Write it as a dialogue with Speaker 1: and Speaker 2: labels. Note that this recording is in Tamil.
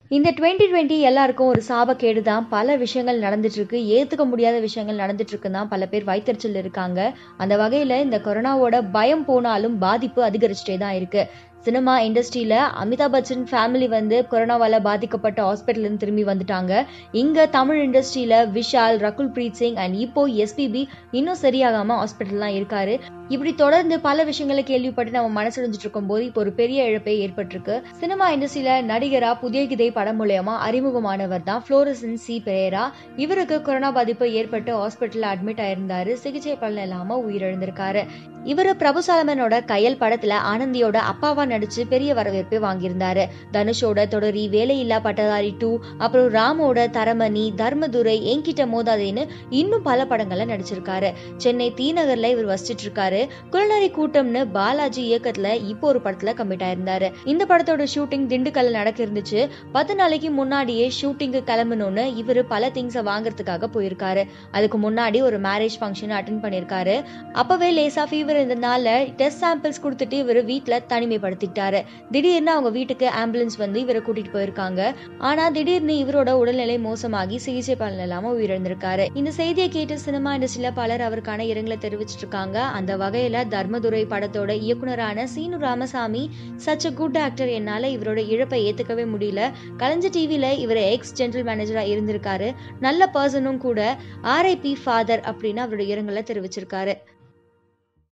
Speaker 1: இந்த டுவெண்ட்டி டுவெண்ட்டி எல்லாருக்கும் ஒரு சாபக்கேடு தான் பல விஷயங்கள் நடந்துட்டு இருக்கு ஏத்துக்க முடியாத விஷயங்கள் நடந்துட்டு இருக்குன்னு தான் பல பேர் வைத்தறிச்சல் இருக்காங்க அந்த வகையில இந்த கொரோனாவோட பயம் போனாலும் பாதிப்பு அதிகரிச்சுட்டே தான் இருக்கு சினிமா இண்டஸ்ட்ரியில அமிதாப் பச்சன் ஃபேமிலி வந்து கொரோனாவால பாதிக்கப்பட்ட ஹாஸ்பிட்டல் இருந்து திரும்பி வந்துட்டாங்க இங்க தமிழ் இண்டஸ்ட்ரியில விஷால் ரகுல் பிரீத் சிங் அண்ட் இப்போ எஸ்பிபி இன்னும் சரியாகாம ஹாஸ்பிட்டல்லாம் இருக்காரு இப்படி தொடர்ந்து பல விஷயங்களை கேள்விப்பட்டு நம்ம மனசுடைஞ்சிட்டு இருக்கும் போது இப்போ ஒரு பெரிய இழப்பே ஏற்பட்டிருக்கு சினிமா இண்டஸ்ட்ரியில நடிகரா புதிய கிதை படம் மூலயமா அறிமுகமானவர் தான் புளோரசன் சி பெரேரா இவருக்கு கொரோனா பாதிப்பு ஏற்பட்டு ஹாஸ்பிட்டல்ல அட்மிட் ஆயிருந்தாரு சிகிச்சை பலன் இல்லாம உயிரிழந்திருக்காரு இவரு பிரபுசாலமனோட கையல் படத்துல ஆனந்தியோட அப்பாவா நடிச்சு பெரிய வரவேற்பு வாங்கியிருந்தாரு தனுஷோட தொடரி வேலையில்லா பட்டதாரி டூ அப்புறம் ராமோட தரமணி தர்மதுரை என்கிட்ட மோதாதேன்னு இன்னும் பல படங்கள்ல நடிச்சிருக்காரு சென்னை தீநகர்ல இவர் வசிச்சிட்டு இருக்காரு குலநரி கூட்டம்னு பாலாஜி இயக்கத்துல இப்போ ஒரு படத்துல கமிட் ஆயிருந்தாரு இந்த படத்தோட ஷூட்டிங் திண்டுக்கல்ல நடக்க இருந்துச்சு பத்து நாளைக்கு முன்னாடியே ஷூட்டிங்கு கிளம்பணும்னு இவரு பல திங்ஸை வாங்குறதுக்காக போயிருக்காரு அதுக்கு முன்னாடி ஒரு மேரேஜ் ஃபங்க்ஷன் அட்டன் பண்ணிருக்காரு அப்பவே லேசா ஃபீவர் இருந்ததுனால டெஸ்ட் சாம்பிள்ஸ் கொடுத்துட்டு இவர் வீட்டுல தனிமைப்படுத்திட்டாரு திடீர்னு அவங்க வீட்டுக்கு ஆம்புலன்ஸ் வந்து இவரை கூட்டிட்டு போயிருக்காங்க ஆனா திடீர்னு இவரோட உடல்நிலை மோசமாகி சிகிச்சை பலன் இல்லாம உயிரிழந்திருக்காரு இந்த செய்தியை கேட்டு சினிமா இண்டஸ்ட்ரியில பலர் அவருக்கான இரங்கலை தெரிவிச்சிட்டு இருக்காங்க அந்த வகையில தர்மதுரை படத்தோட இயக்குனரான Seenu Ramasamy such a good actor என்னால இவரோட இழப்பை ஏத்துக்கவே முடியல கலைஞர் டிவில இவர் எக்ஸ் ஜெனரல் மேனேஜரா இருந்திருக்காரு நல்ல பர்சனும் கூட ஆர்ஐபி ஃபாதர் அப்படின்னு அவரோட இரங்கலை தெரிவிச்சிருக்காரு